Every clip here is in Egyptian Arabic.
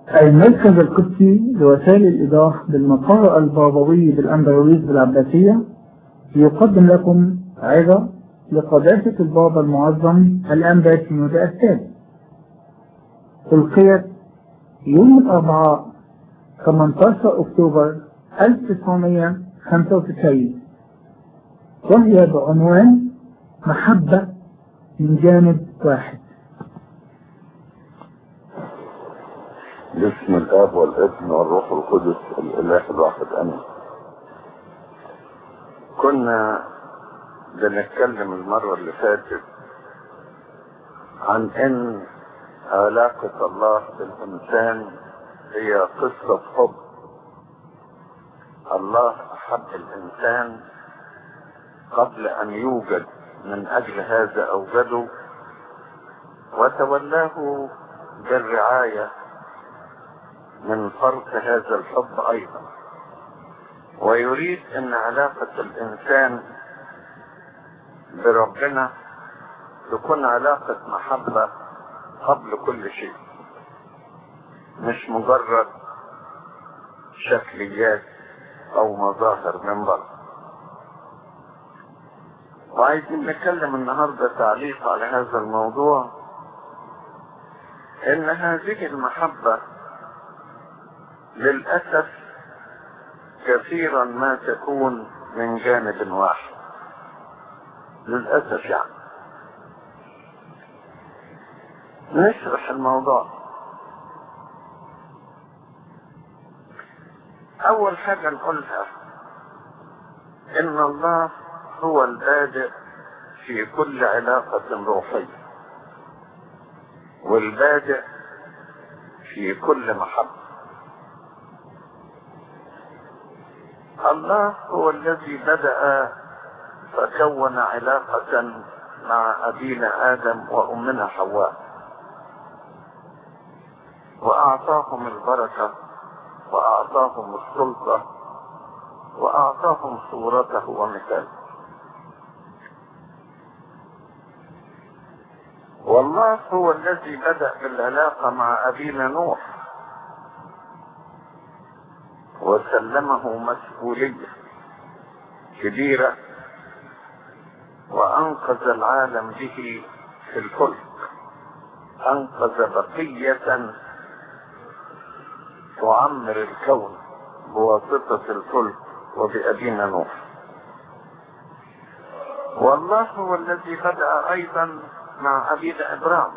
المركز القدسي لوسائل الإيضاح بالمقر البابوي بالأندلس بالعباسية يقدم لكم عظة لقداسة البابا المعظم الأنبا سينودا الثالث ألقيت يوم الأربعاء 18 أكتوبر 1995 وهي بعنوان محبة من جانب واحد باسم الاب والابن والروح القدس الاله الواحد امين كنا بنتكلم المرة اللي فاتت عن ان علاقة الله بالانسان هي قصة حب الله احب الانسان قبل ان يوجد من اجل هذا اوجده وتولاه بالرعاية من فرط هذا الحب ايضا ويريد ان علاقة الانسان بربنا تكون علاقة محبة قبل كل شيء مش مجرد شكليات او مظاهر من بره وعايزين نتكلم النهاردة تعليق على هذا الموضوع ان هذه المحبة للأسف كثيرا ما تكون من جانب واحد للأسف يعني نشرح الموضوع أول حاجة نقولها إن الله هو البادئ في كل علاقة روحية والبادئ في كل محبة الله هو الذي بدأ فكون علاقة مع أبينا آدم وأمنا حواء وأعطاهم البركة وأعطاهم السلطة وأعطاهم صورته ومثاله والله هو الذي بدأ بالعلاقة مع أبينا نوح وسلمه مسؤولية كبيرة وأنقذ العالم به في الفلك أنقذ بقية تعمر الكون بواسطة الفلك وبأبينا نوح والله هو الذي بدأ أيضا مع أبينا إبراهيم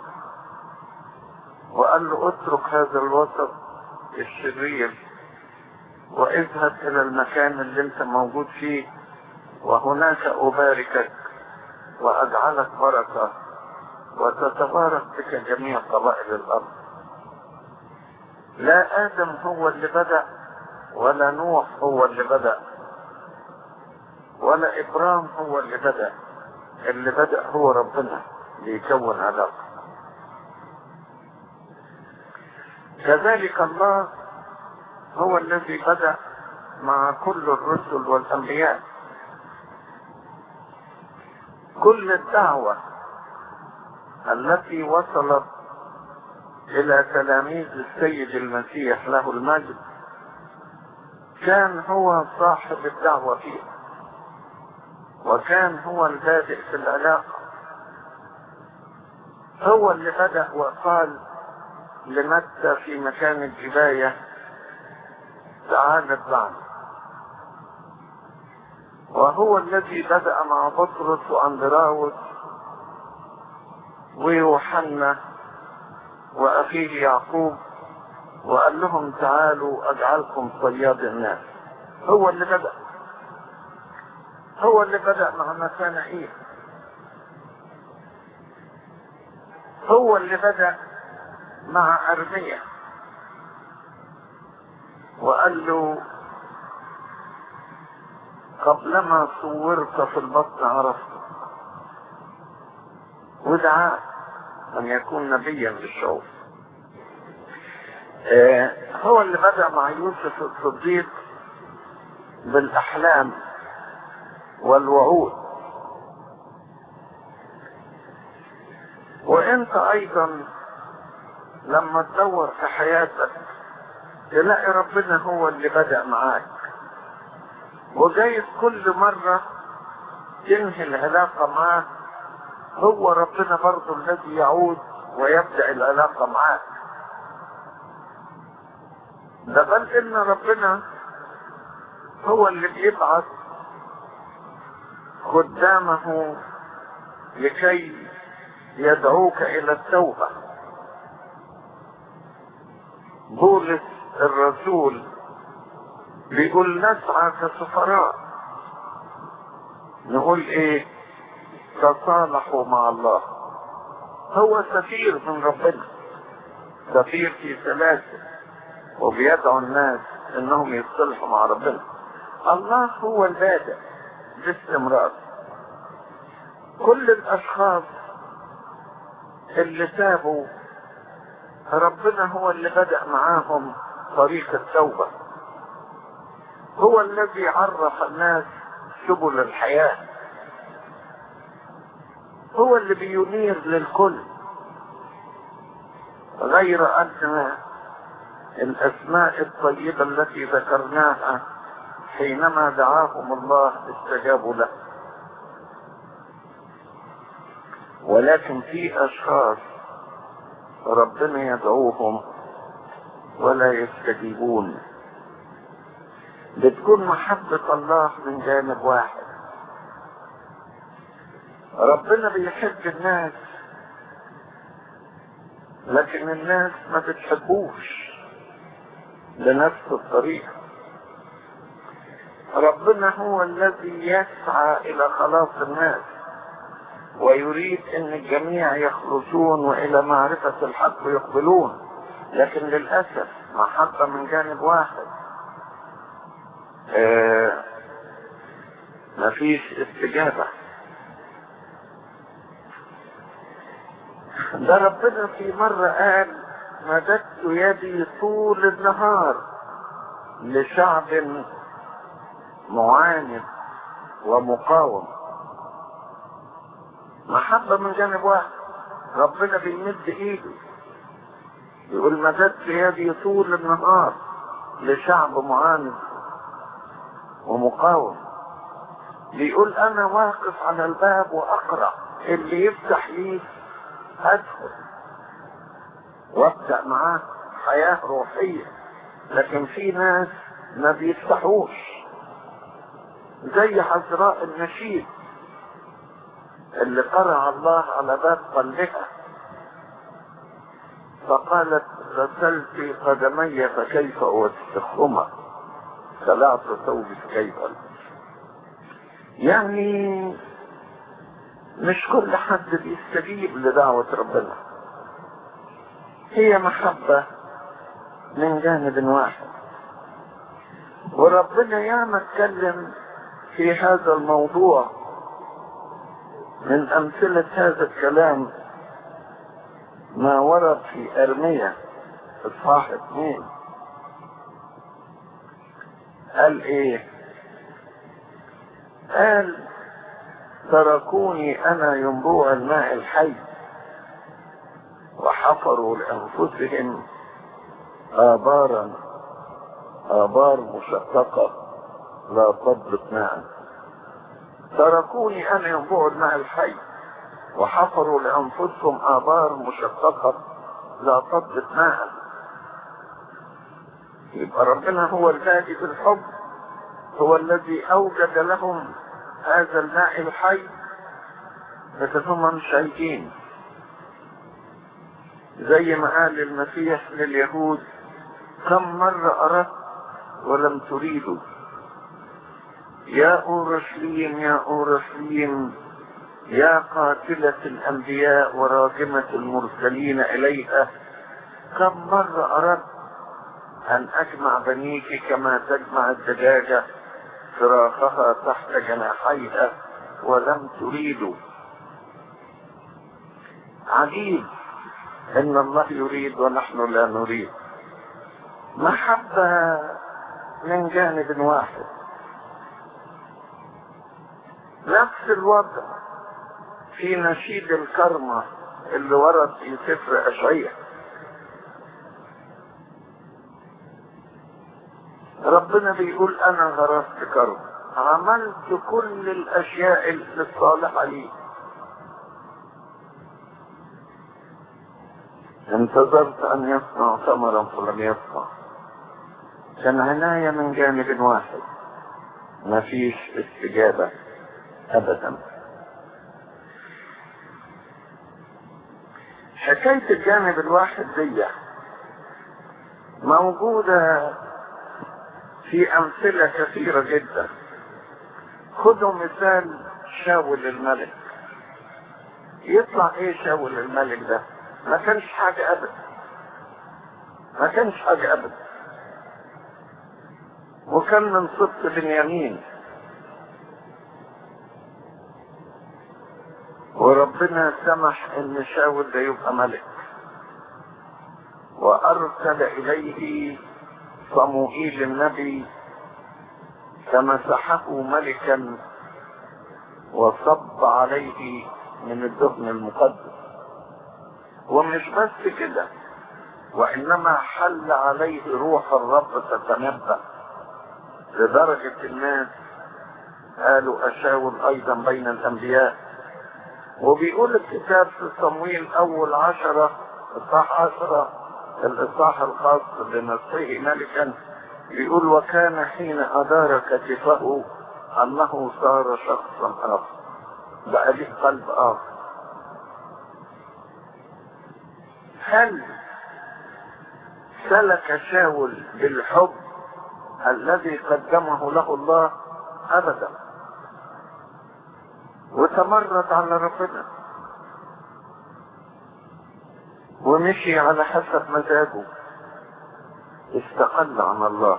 وقال له اترك هذا الوسط الشرير واذهب الى المكان اللي انت موجود فيه وهناك اباركك واجعلك بركة وتتبارك بك جميع قبائل الارض لا ادم هو اللي بدأ ولا نوح هو اللي بدأ ولا ابراهيم هو اللي بدأ اللي بدأ هو ربنا ليكون علاقة كذلك الله هو الذي بدأ مع كل الرسل والأنبياء كل الدعوة التي وصلت إلى تلاميذ السيد المسيح له المجد كان هو صاحب الدعوة فيها وكان هو البادئ في العلاقة هو اللي بدأ وقال لمتى في مكان الجباية تعالى اتبعني وهو الذي بدأ مع بطرس وأندراوس ويوحنا وأخيه يعقوب وقال لهم تعالوا أجعلكم صياد الناس هو اللي بدأ هو اللي بدأ مع مثانئيل هو اللي بدأ مع أرمية وقال له قبلما صورت في البطن عرفت ودعاه أن يكون نبيا للشعوب آه هو اللي بدأ مع يوسف الصديق بالأحلام والوعود وانت ايضا لما تدور في حياتك تلاقي ربنا هو اللي بدأ معاك وجايز كل مرة تنهي العلاقة معاه هو ربنا برضه الذي يعود ويبدأ العلاقة معاك ده بل ان ربنا هو اللي بيبعث خدامه لكي يدعوك الى التوبة بولس الرسول بيقول نسعى كسفراء نقول ايه تصالحوا مع الله هو سفير من ربنا سفير في سلاسل وبيدعو الناس انهم يصلحوا مع ربنا الله هو البادئ باستمرار كل الاشخاص اللي سابوا ربنا هو اللي بدأ معاهم طريق التوبة هو الذي عرف الناس سبل الحياة هو اللي بينير للكل غير أن الأسماء الطيبة التي ذكرناها حينما دعاهم الله استجابوا له ولكن في أشخاص ربنا يدعوهم ولا يستجيبون بتكون محبة الله من جانب واحد ربنا بيحب الناس لكن الناس ما بتحبوش بنفس الطريقة ربنا هو الذي يسعى إلى خلاص الناس ويريد ان الجميع يخلصون والى معرفة الحق يقبلون لكن للأسف محبة من جانب واحد آه مفيش استجابة ده ربنا في مرة قال مددت يدي طول النهار لشعب معاند ومقاوم محبة من جانب واحد ربنا بيمد ايده يقول مددت يدي طول النهار لشعب معاند ومقاوم بيقول انا واقف على الباب واقرا اللي يفتح لي ادخل وابدا معاه حياه روحيه لكن في ناس ما بيفتحوش زي حزراء النشيد اللي قرع الله على باب قلبها فقالت غسلت قدمي فكيف اوسخهما خلعت ثوبي كيف يعني مش كل حد بيستجيب لدعوة ربنا هي محبة من جانب واحد وربنا ياما اتكلم في هذا الموضوع من أمثلة هذا الكلام ما ورد في أرمية إصحاح اثنين قال إيه؟ قال تركوني أنا ينبوع الماء الحي وحفروا لأنفسهم آبارا آبار مشققة لا تضبط ماء تركوني أنا ينبوع الماء الحي وحفروا لأنفسهم آبار مشققة لا تضبط ماء يبقى ربنا هو البادي بالحب هو الذي أوجد لهم هذا الماء الحي لكن هم مش عايزين زي ما قال المسيح لليهود كم مرة أردت ولم تريدوا يا أورشليم يا أورشليم يا قاتلة الأنبياء وراجمة المرسلين إليها كم مرة أردت أن أجمع بنيك كما تجمع الدجاجة فراخها تحت جناحيها ولم تريدوا عجيب ان الله يريد ونحن لا نريد محبة من جانب واحد نفس الوضع في نشيد الكرمة اللي ورد في سفر أشعية ربنا بيقول انا غرست كرم عملت كل الاشياء الصالحة لي انتظرت ان يصنع ثمرا فلم يصنع كان عناية من جانب واحد مفيش استجابة ابدا حكاية الجانب الواحد دي موجودة في أمثلة كثيرة جدا خذوا مثال شاول الملك يطلع ايه شاول الملك ده ما كانش حاجة ابدا ما كانش حاجة ابدا وكان من سبط بنيامين وربنا سمح ان شاول ده يبقى ملك وارسل اليه صموئيل النبي فمسحه ملكا وصب عليه من الدهن المقدس ومش بس كده وانما حل عليه روح الرب تتنبأ لدرجة الناس قالوا أشاول أيضا بين الأنبياء وبيقول الكتاب في صمويل أول عشرة إصحاح عشرة الإصحاح الخاص بنصره ملكا بيقول وكان حين أدار كتفه أنه صار شخصا آخر بقى ليه قلب آخر هل سلك شاول بالحب الذي قدمه له الله ابدا وتمرد على ربنا ومشي على حسب مزاجه استقل عن الله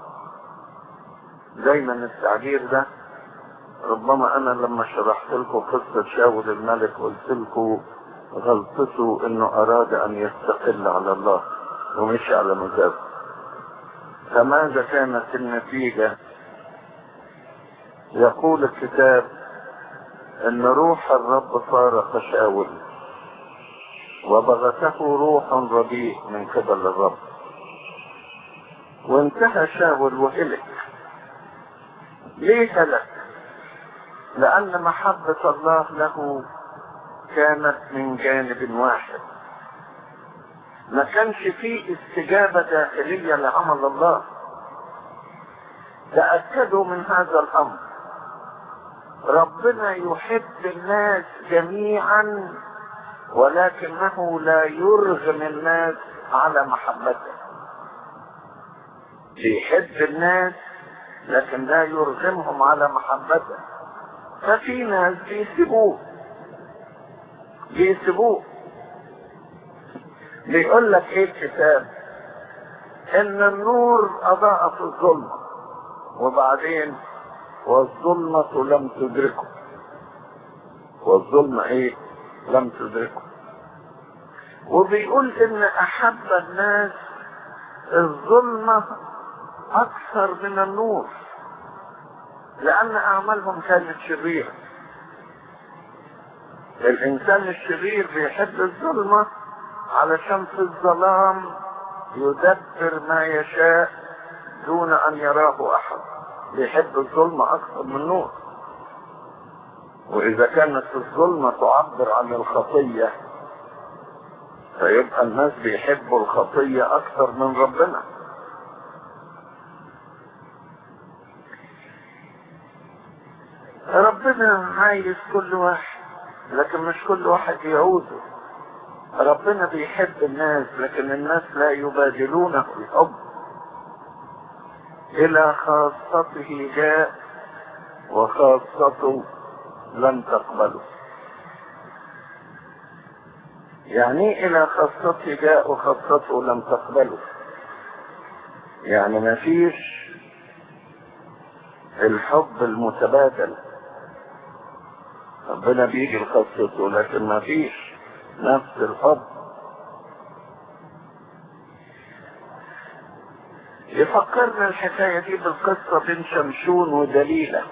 دايما التعبير ده ربما انا لما شرحت لكم قصة شاول الملك قلت لكم غلطته انه اراد ان يستقل على الله ومشي على مزاجه فماذا كانت النتيجة يقول الكتاب ان روح الرب فارق شاول وبغته روح رديء من قبل الرب وانتهى شاول وهلك ليه هلك لان محبة الله له كانت من جانب واحد ما كانش فيه استجابة داخلية لعمل الله تأكدوا من هذا الأمر ربنا يحب الناس جميعا ولكنه لا يرغم الناس على محبته بيحب الناس لكن لا يرغمهم على محبته ففي ناس بيسيبوه بيسيبوه بيقول لك ايه الكتاب ان النور اضاء في الظلمة وبعدين والظلمة لم تدركه والظلمة ايه لم تدركه وبيقول ان احب الناس الظلمة اكثر من النور لان اعمالهم كانت شريرة الانسان الشرير بيحب الظلمه علشان في الظلام يدبر ما يشاء دون ان يراه احد بيحب الظلمة اكثر من النور واذا كانت الظلمة تعبر عن الخطية فيبقى الناس بيحبوا الخطية اكثر من ربنا ربنا عايز كل واحد لكن مش كل واحد يعوزه ربنا بيحب الناس لكن الناس لا يبادلونه الحب الى خاصته جاء وخاصته لم تقبله يعني الى خاصته جاء وخاصته لم تقبله يعني ما فيش الحب المتبادل ربنا بيجي لخاصته لكن ما فيش نفس الحب يفكرنا الحكاية دي بالقصة بين شمشون ودليلة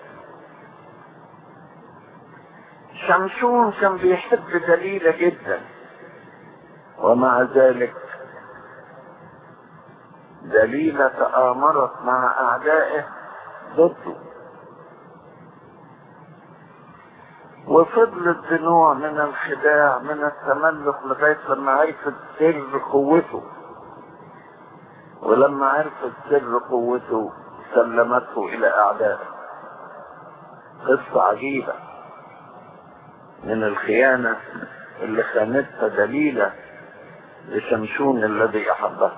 شمشون كان بيحب دليلة جدا ومع ذلك دليلة تآمرت مع أعدائه ضده وفضلت بنوع من الخداع من التملك لغاية لما عرفت سر قوته ولما عرفت سر قوته سلمته إلى أعدائه قصة عجيبة من الخيانة اللي خانتها دليلة لشمشون الذي أحبه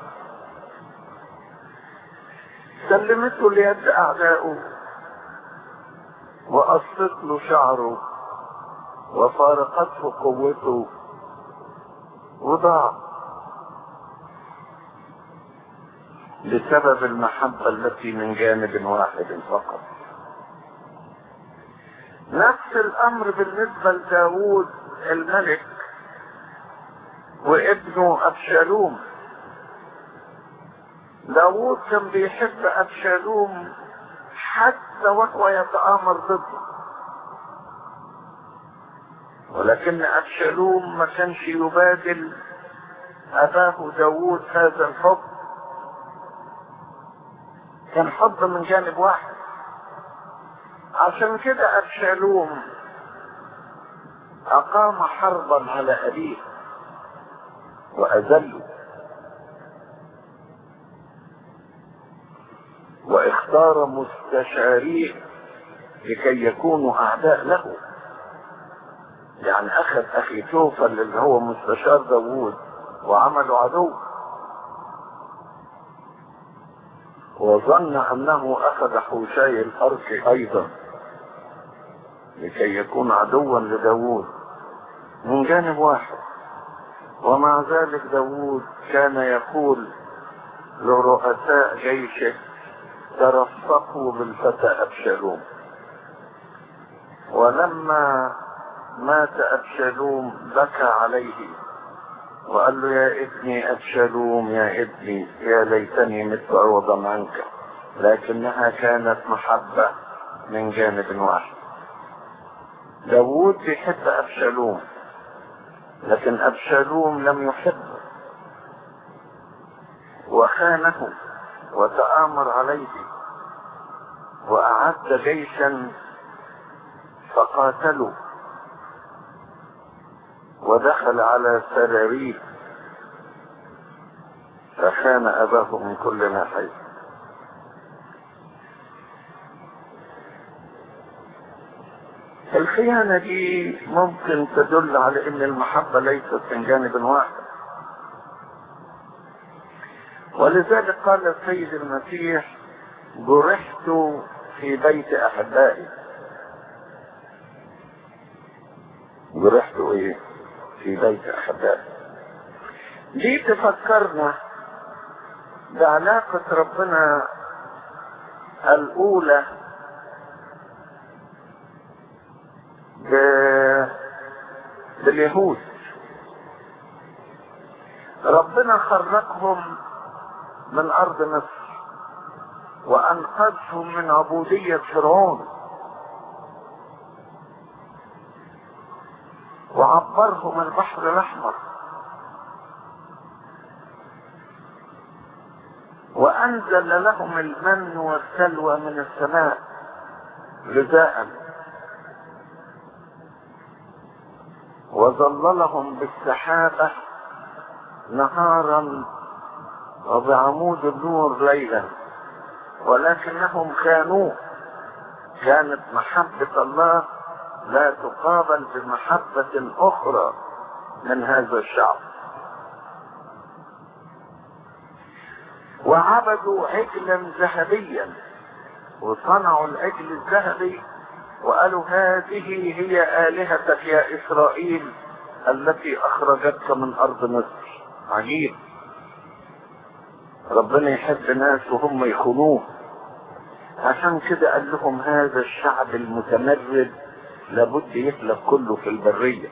سلمته ليد أعدائه وقصت له شعره وفارقته قوته وضاع بسبب المحبة التي من جانب واحد فقط نفس الأمر بالنسبة لداود الملك وابنه أبشالوم داود كان بيحب أبشالوم حتى وهو يتآمر ضده ولكن أبشالوم ما كانش يبادل أباه داود هذا الحب كان حب من جانب واحد عشان كده أبشالوم أقام حربا على أبيه وأذله واختار مستشاريه لكي يكونوا أعداء له يعني أخذ أخي توفل اللي هو مستشار داوود وعمله عدو وظن أنه أخذ حوشي الأرك أيضا لكي يكون عدوا لداوود من جانب واحد ومع ذلك داوود كان يقول لرؤساء جيشه ترفقوا بالفتى أبشالوم ولما مات أبشالوم بكى عليه وقال له يا ابني أبشالوم يا ابني يا ليتني مت عوضا عنك لكنها كانت محبة من جانب واحد داوود بيحب أبشالوم لكن أبشالوم لم يحبه وخانه وتآمر عليه وأعد جيشا فقاتلوا ودخل على سراريه فخان أباه من كل ناحية الخيانة دي ممكن تدل على ان المحبة ليست من جانب واحد ولذلك قال السيد المسيح جرحت في بيت احبائي جرحت ايه في بيت احبائي دي تفكرنا بعلاقة ربنا الاولى ب... باليهود ربنا خرجهم من ارض مصر وانقذهم من عبودية فرعون وعبرهم البحر الاحمر وانزل لهم المن والسلوى من السماء غذاء وظللهم بالسحابة نهارا وبعمود النور ليلا ولكنهم خانوه كانت محبة الله لا تقابل بمحبة أخرى من هذا الشعب وعبدوا عجلا ذهبيا وصنعوا العجل الذهبي وقالوا هذه هي آلهتك يا إسرائيل التي أخرجتك من أرض مصر عجيب ربنا يحب ناس وهم يخونوه عشان كده قال لهم هذا الشعب المتمرد لابد يهلك كله في البرية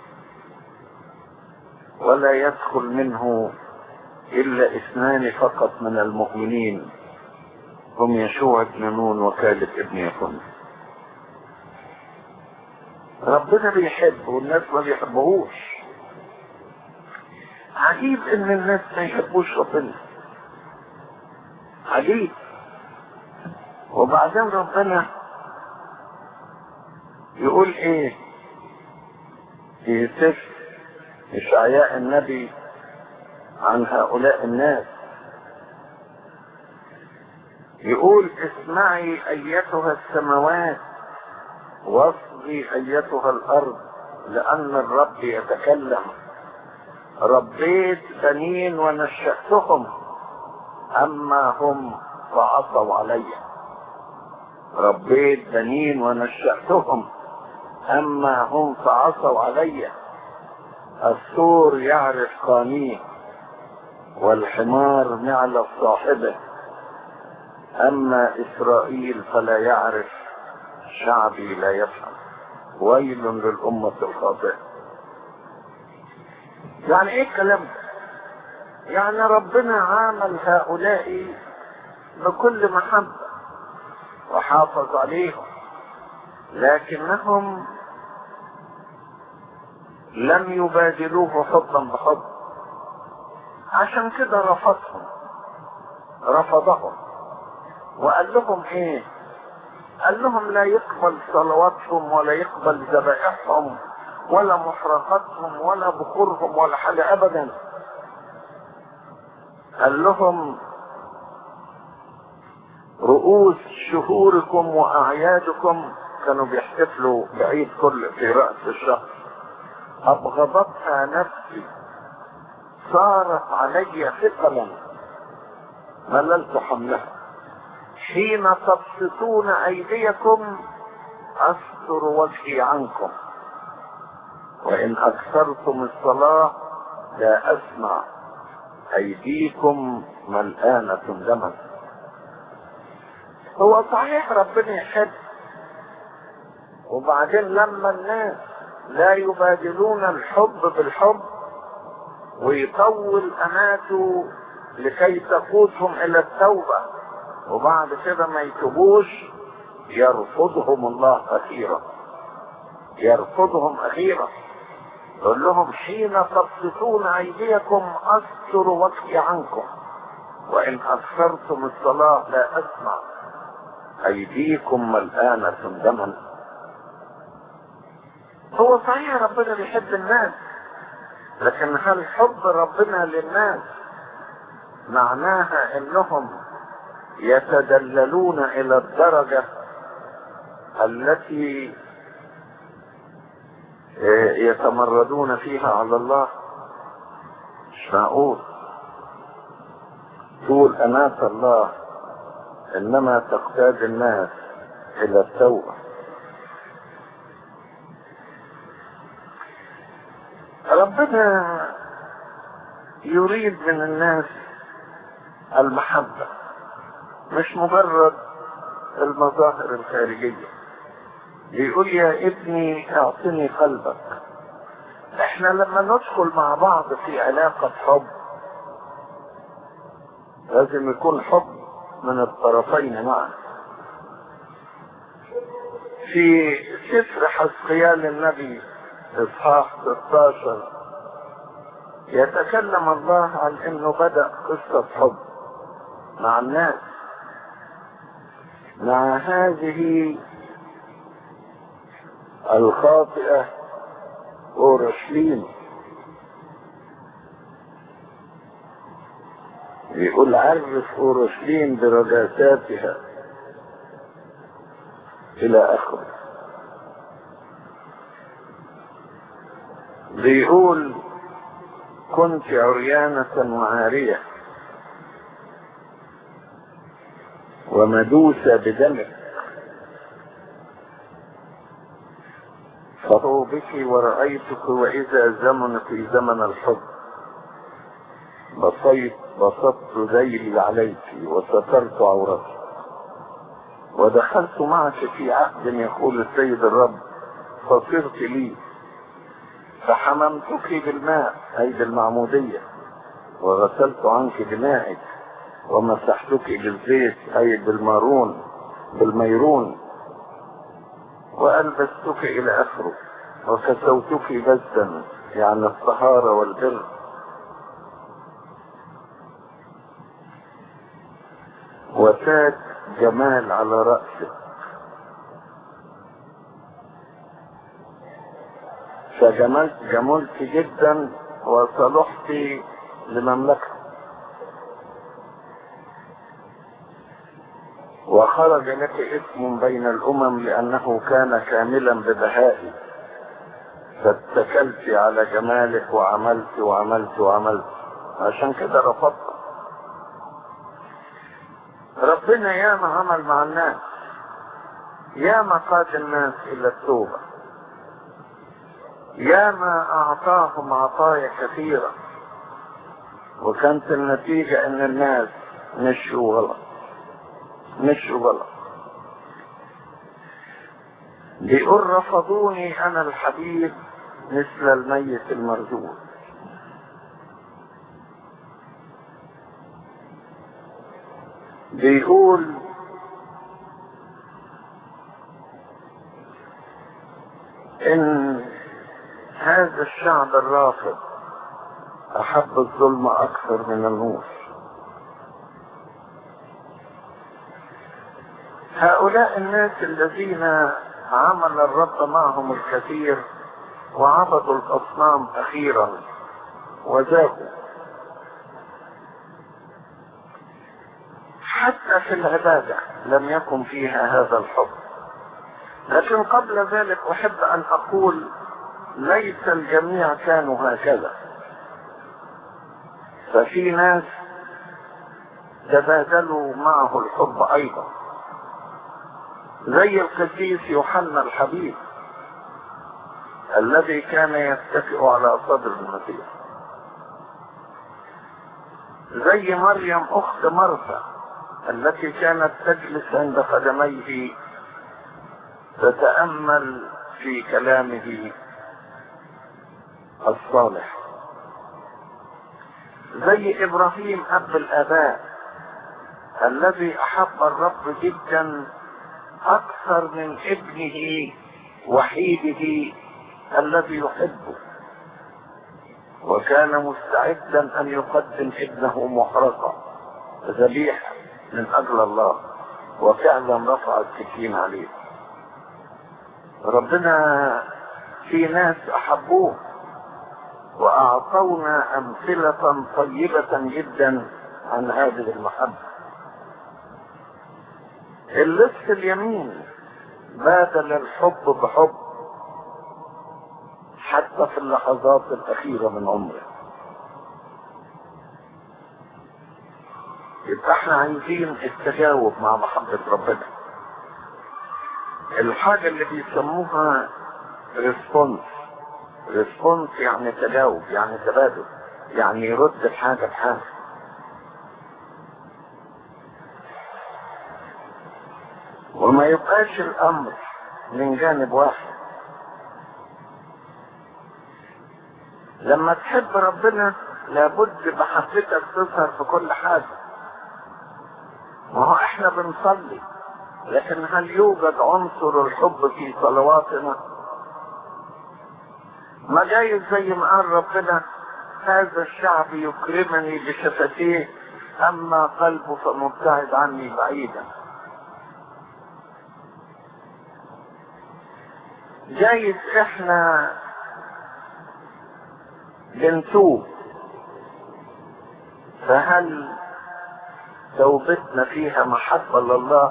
ولا يدخل منه إلا اثنان فقط من المؤمنين هم يشوع بن نون وكالب ابن يكون ربنا بيحب والناس ما بيحبوهوش عجيب ان الناس ما يحبوش ربنا عجيب وبعدين ربنا يقول ايه في سفر اشعياء النبي عن هؤلاء الناس يقول اسمعي ايتها السماوات واصغي ايتها الارض لان الرب يتكلم ربيت بنين ونشأتهم اما هم فعصوا علي ربيت بنين ونشأتهم اما هم فعصوا علي الثور يعرف قانيه والحمار معلى صاحبه اما اسرائيل فلا يعرف شعبي لا يفهم ويل للامة الخاطئة يعني ايه الكلام ده يعني ربنا عامل هؤلاء بكل محبة وحافظ عليهم لكنهم لم يبادلوه حبا بحب عشان كده رفضهم رفضهم وقال لهم ايه قال لهم لا يقبل صلواتهم ولا يقبل ذبائحهم ولا محرقاتهم ولا بخورهم ولا حاجة ابدا قال لهم رؤوس شهوركم واعيادكم كانوا بيحتفلوا بعيد كل في رأس الشهر ابغضتها نفسي صارت علي ثقلا مللت حملها حين تبسطون ايديكم استر وجهي عنكم وان اكثرتم الصلاة لا اسمع ايديكم ملآنة دما هو صحيح ربنا يحب وبعدين لما الناس لا يبادلون الحب بالحب ويطول اماته لكي تقودهم الى التوبة وبعد كده ما يتوبوش يرفضهم الله اخيرا يرفضهم اخيرا يقول لهم حين تبسطون ايديكم استر وجهي عنكم وان اكثرتم الصلاة لا اسمع ايديكم ملآنة دما هو صحيح ربنا بيحب الناس لكن هل حب ربنا للناس معناها انهم يتدللون الى الدرجة التي يتمردون فيها على الله مش معقول طول أناة الله إنما تقتاد الناس إلى التوبة ربنا يريد من الناس المحبة مش مجرد المظاهر الخارجية بيقول يا ابني اعطني قلبك احنا لما ندخل مع بعض في علاقة حب لازم يكون حب من الطرفين معا في سفر حسقيال النبي اصحاح 16 يتكلم الله عن انه بدأ قصة حب مع الناس مع هذه الخاطئة أورشليم يقول عرف أورشليم برجاساتها إلى آخره بيقول كنت عريانة وعارية ومدوسة بدمك فهو بك ورأيتك وإذا زمن في زمن الحب بصيت بسطت ذيلي عليك وسترت عورتك ودخلت معك في عهد يقول السيد الرب فصرت لي فحممتك بالماء أي بالمعمودية وغسلت عنك دمائك ومسحتك بالزيت أي بالمارون بالميرون وألبستك إلى آخره وكسوتك بزا يعني الطهارة والبر وتاج جمال على رأسك فجملت جملت جدا وصلحت لمملكة وخرج لك اسم بين الأمم لأنه كان كاملا ببهائي فاتكلت على جمالك وعملت وعملت وعملت عشان كده رفضت ربنا ياما عمل مع الناس ياما قاد الناس إلى التوبة ياما أعطاهم عطايا كثيرة وكانت النتيجة إن الناس مشوا غلط مشوا غلط بيقول رفضوني أنا الحبيب مثل الميت المرجوع بيقول ان هذا الشعب الرافض احب الظلم اكثر من النور هؤلاء الناس الذين عمل الرب معهم الكثير وعبدوا الاصنام اخيرا وذاقوا حتى في العبادة لم يكن فيها هذا الحب لكن قبل ذلك أحب أن أقول ليس الجميع كانوا هكذا ففي ناس تبادلوا معه الحب أيضا زي القديس يوحنا الحبيب الذي كان يتكئ على صدر المسيح زي مريم أخت مرثا التي كانت تجلس عند قدميه تتأمل في كلامه الصالح زي إبراهيم أب الآباء الذي أحب الرب جدا أكثر من ابنه وحيده الذي يحبه وكان مستعدا أن يقدم ابنه محرقة ذبيحة من أجل الله وفعلا رفع السكين عليه ربنا في ناس أحبوه وأعطونا أمثلة طيبة جدا عن هذه المحبة اللص اليمين بادل الحب بحب حتى في اللحظات الأخيرة من عمره يبقى احنا عايزين التجاوب مع محبة ربنا الحاجة اللي بيسموها ريسبونس ريسبونس يعني تجاوب يعني تبادل يعني يرد الحاجة بحاجة وما يبقاش الأمر من جانب واحد لما تحب ربنا لابد محبتك تظهر في كل حاجة ما هو احنا بنصلي لكن هل يوجد عنصر الحب في صلواتنا ما جايز زي ما قال ربنا هذا الشعب يكرمني بشفتيه اما قلبه فمبتعد عني بعيدا جايز احنا بنتوب فهل توبتنا فيها محبة لله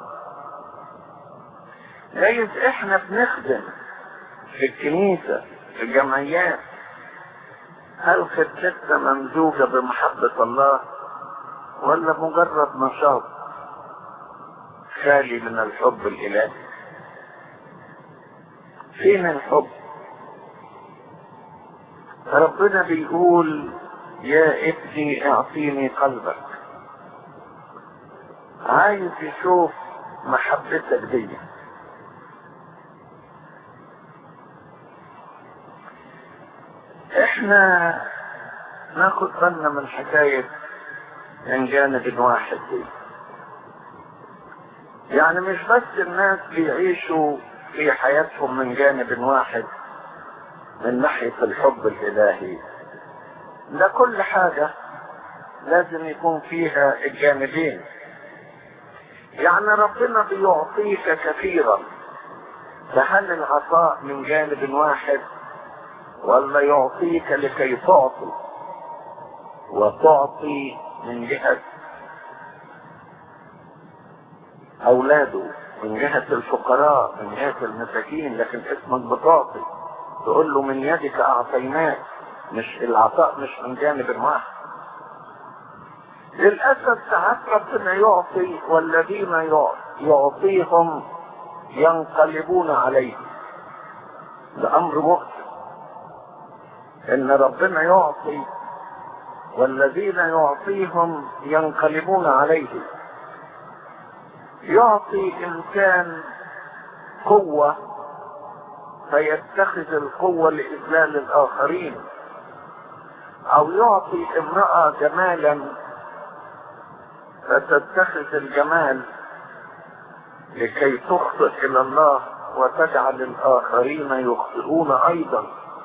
جايز احنا بنخدم في الكنيسة في الجمعيات هل خدمتنا ممزوجة بمحبة الله ولا مجرد نشاط خالي من الحب الإلهي فين الحب ربنا بيقول يا ابني اعطيني قلبك عايز يشوف محبتك دي احنا ناخد بالنا من حكاية من جانب واحد دي يعني مش بس الناس بيعيشوا في حياتهم من جانب واحد من ناحية الحب الإلهي ده كل حاجة لازم يكون فيها الجانبين يعني ربنا بيعطيك كثيرا فهل العطاء من جانب واحد ولا يعطيك لكي تعطي وتعطي من جهة أولاده من جهة الفقراء من جهة المساكين لكن اسمك بتعطي تقول له من يدك أعطيناك مش العطاء مش من جانب واحد للأسف ساعات ربنا يعطي والذين يعطيهم ينقلبون عليه ده أمر مؤسف إن ربنا يعطي والذين يعطيهم ينقلبون عليه يعطي إنسان قوة فيتخذ القوة لإذلال الآخرين أو يعطي امرأة جمالا فتتخذ الجمال لكي تخطئ إلى الله وتجعل الآخرين يخطئون أيضا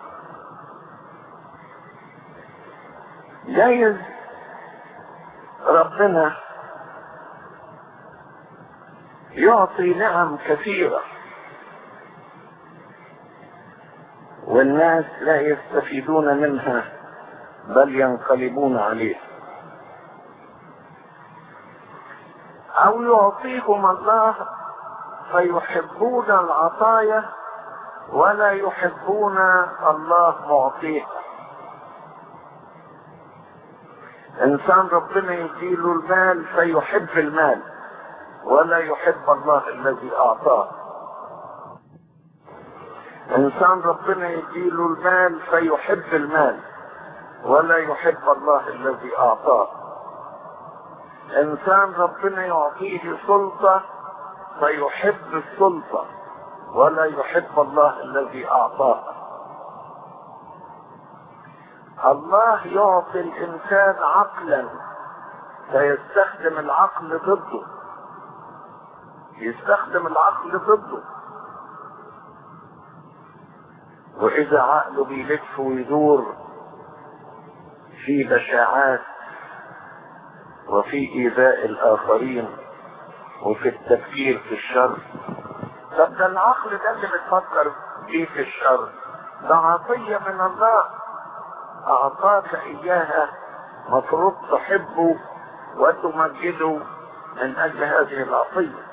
جايز ربنا يعطي نعم كثيرة والناس لا يستفيدون منها بل ينقلبون عليه او يعطيهم الله فيحبون العطايا ولا يحبون الله معطيه انسان ربنا يديله المال فيحب المال ولا يحب الله الذي اعطاه انسان ربنا يديله المال فيحب المال ولا يحب الله الذي اعطاه انسان ربنا يعطيه سلطة فيحب السلطة ولا يحب الله الذي اعطاه الله يعطي الانسان عقلا فيستخدم العقل ضده يستخدم العقل ضده واذا عقله بيلف ويدور في بشاعات وفي ايذاء الاخرين وفي التفكير في الشر طب ده العقل ده اللي بتفكر فيه في الشر ده عطية من الله اعطاك اياها مفروض تحبه وتمجده من اجل هذه العطية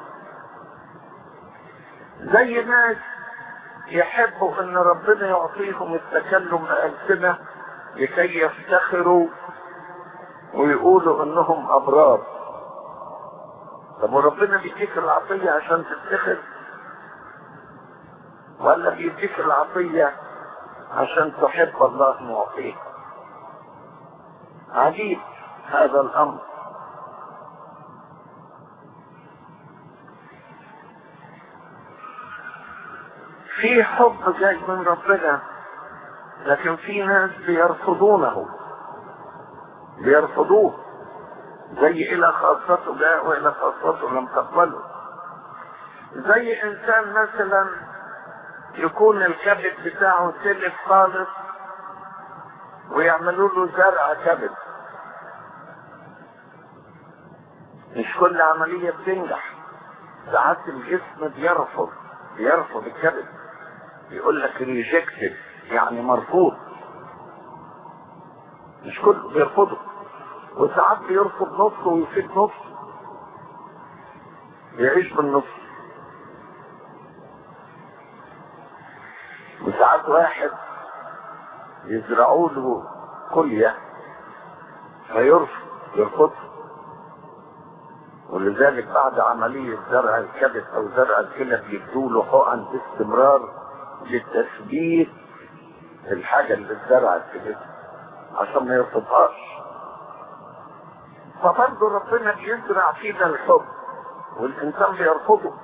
زي ناس يحبوا ان ربنا يعطيهم التكلم بألسنة لكي يفتخروا ويقولوا انهم ابرار طب وربنا بيديك العطية عشان تفتخر ولا بيديك العطية عشان تحب الله معطيه عجيب هذا الامر في حب جاي من ربنا لكن في ناس بيرفضونه بيرفضوه زي الى خاصته جاء والى خاصته لم تقبله زي انسان مثلا يكون الكبد بتاعه تلف خالص ويعملوا له زرع كبد مش كل عملية بتنجح ساعات الجسم بيرفض بيرفض الكبد يقول لك ريجكتد يعني مرفوض مش كله بيرفضه وساعات بيرفض نصه ويفيد نصه يعيش بالنص وساعات واحد يزرعوا له كلية فيرفض يرفضه ولذلك بعد عملية زرع الكبد او زرع الكلى بيدوا له حقن باستمرار لتثبيت الحاجة اللي اتزرعت في جسمه عشان ما يرفضهاش فبرضه ربنا بيزرع فينا الحب والانسان بيرفضه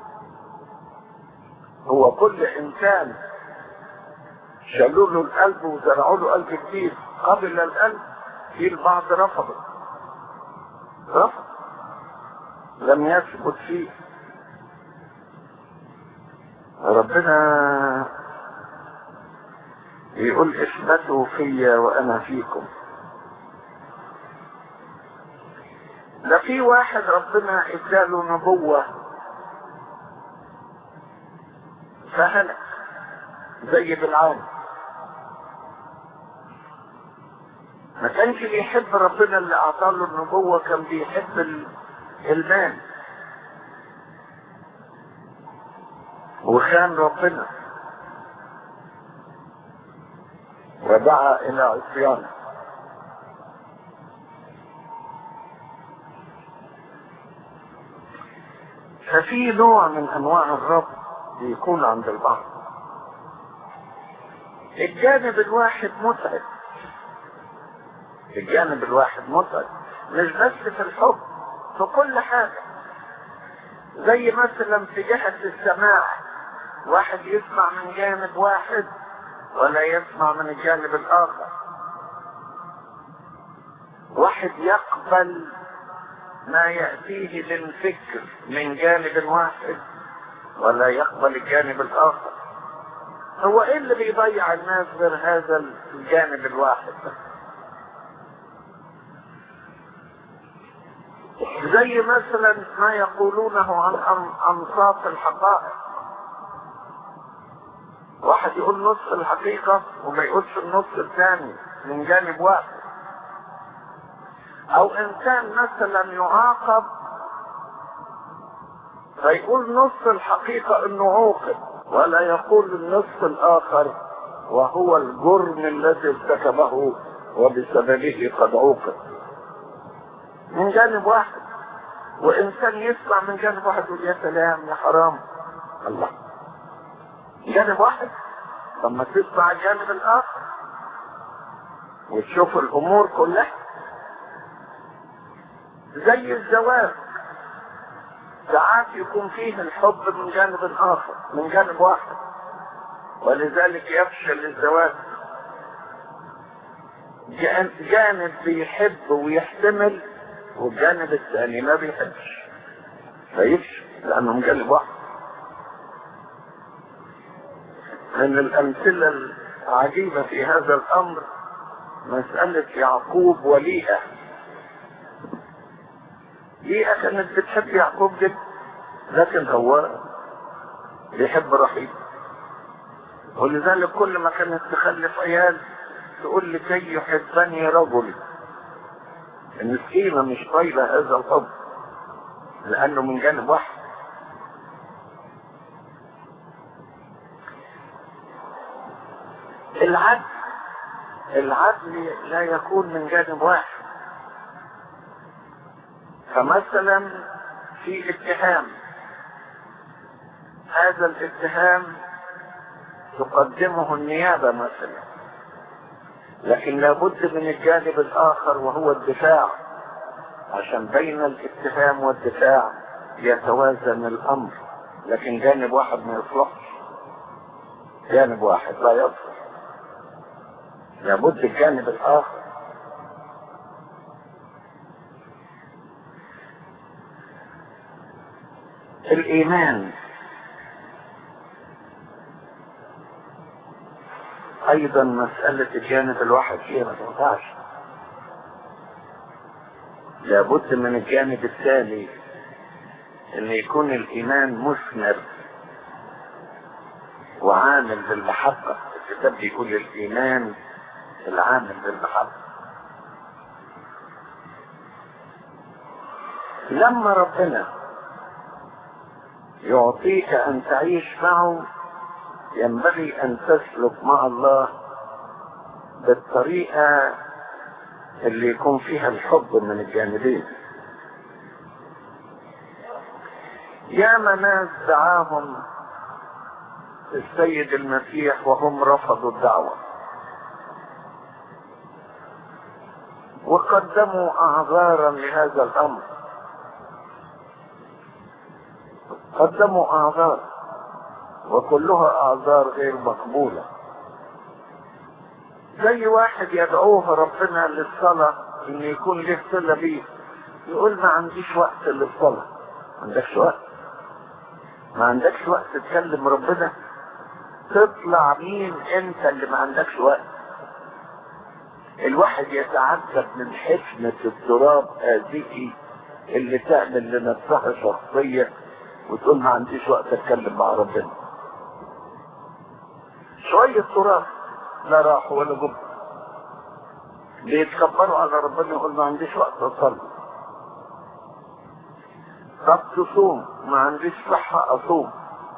هو كل انسان شالوا له القلب وزرعوا له قلب جديد قبل القلب في البعض رفضه رفض لم يثبت فيه ربنا يقول اثبتوا فيا وانا فيكم ده ففي واحد ربنا اداله نبوة فهلك زي بالعام ما كانش بيحب ربنا اللي اعطاله النبوة كان بيحب ال- المال وخان ربنا ودعا الى عصيانه ففي نوع من انواع الرب بيكون عند البعض الجانب الواحد متعب الجانب الواحد متعب مش بس في الحب في كل حاجة زي مثلا في جهة السماع واحد يسمع من جانب واحد ولا يسمع من الجانب الآخر واحد يقبل ما يأتيه من فكر من جانب واحد ولا يقبل الجانب الآخر هو ايه اللي بيضيع الناس غير هذا الجانب الواحد زي مثلا ما يقولونه عن أن- انصاف الحقائق واحد يقول نص الحقيقة وما يقولش النص الثاني من جانب واحد او انسان مثلا يعاقب فيقول نص الحقيقة انه عوقب ولا يقول النص الاخر وهو الجرم الذي ارتكبه وبسببه قد عوقب من جانب واحد وانسان يسمع من جانب واحد يقول يا سلام يا حرام الله جانب واحد طب ما تسمع الجانب الاخر وتشوف الامور كلها زي الزواج ساعات يكون فيه الحب من جانب اخر من جانب واحد ولذلك يفشل الزواج جان- جانب بيحب ويحتمل والجانب الثاني ما بيحبش فيفشل لانه من جانب واحد من الامثله العجيبه في هذا الامر مساله يعقوب وليئه ليئة كانت بتحب يعقوب جدا لكن هو بيحب رحيل ولذلك كل ما كانت تخلف عيال تقول لي كي يحبني رجل المسكينة مش طايلة هذا الحب لأنه من جانب واحد العدل العدل لا يكون من جانب واحد فمثلا في اتهام هذا الاتهام تقدمه النيابة مثلا لكن لابد من الجانب الآخر وهو الدفاع عشان بين الاتهام والدفاع يتوازن الأمر لكن جانب واحد ما يصلحش جانب واحد لا يصلح لابد الجانب الآخر الإيمان أيضا مسألة الجانب الواحد فيها ما تنفعش لابد من الجانب الثاني ان يكون الايمان مثمر وعامل بالمحبة الكتاب بيقول الايمان العامل بالمحبة لما ربنا يعطيك ان تعيش معه ينبغي ان تسلك مع الله بالطريقة اللي يكون فيها الحب من الجانبين ياما ناس دعاهم السيد المسيح وهم رفضوا الدعوة وقدموا اعذارا لهذا الامر قدموا اعذار وكلها اعذار غير مقبولة زي واحد يدعوه ربنا للصلاة ان يكون له صلة بيه يقول ما عنديش وقت للصلاة ما عندكش وقت ما عندكش وقت تكلم ربنا تطلع مين انت اللي ما عندكش وقت الواحد يتعجب من حكمة التراب هذه اللي تعمل لنفسها شخصية وتقول ما عنديش وقت اتكلم مع ربنا شوية تراث لا راحوا ولا جم بيتكبروا على ربنا يقول ما عنديش وقت اصلي طب تصوم ما عنديش صحة اصوم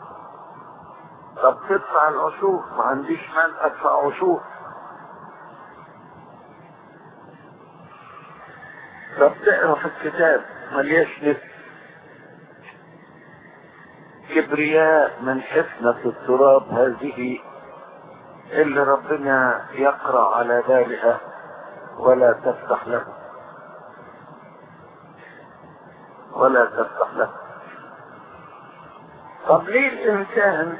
طب تدفع العشور ما عنديش مال ادفع عشور طب تقرا في الكتاب ملياش نفس كبرياء من حفنة التراب هذه اللي ربنا يقرأ على بالها ولا تفتح له ولا تفتح له طب ليه الإنسان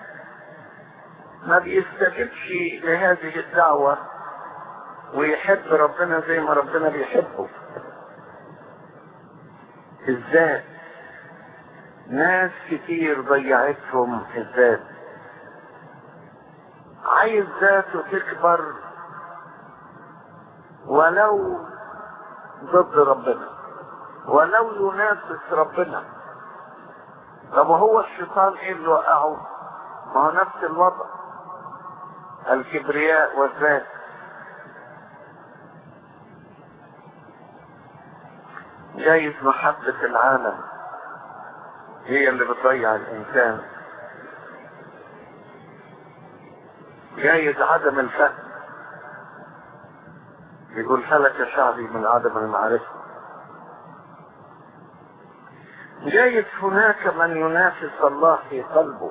ما بيستجبش لهذه الدعوة ويحب ربنا زي ما ربنا بيحبه ازاي ناس كتير ضيعتهم الذات عايز ذاته تكبر ولو ضد ربنا ولو ينافس ربنا طب هو الشيطان ايه اللي وقعه ما هو نفس الوضع الكبرياء والذات جايز محبة العالم هي اللي بتضيع الإنسان جايز عدم الفهم يقول هلك شعبي من عدم المعرفة جايز هناك من ينافس الله في قلبه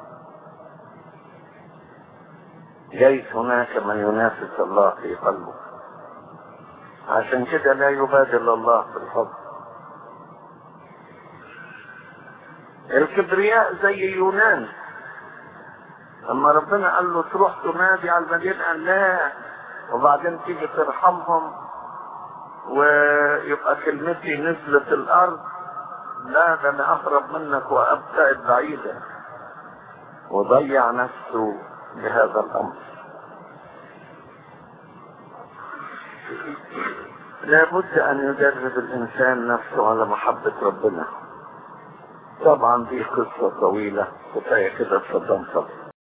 جايز هناك من ينافس الله في قلبه عشان كده لا يبادل الله بالفضل الكبرياء زي يونان لما ربنا قال له تروح تنادي على المدينة قال لا وبعدين تيجي ترحمهم ويبقى كلمتي نزلت الارض لا ده انا اهرب منك وابتعد بعيدا وضيع نفسه بهذا الامر لابد ان يدرب الانسان نفسه على محبة ربنا طبعا دي قصة طويلة كفاية كده تصدم صدر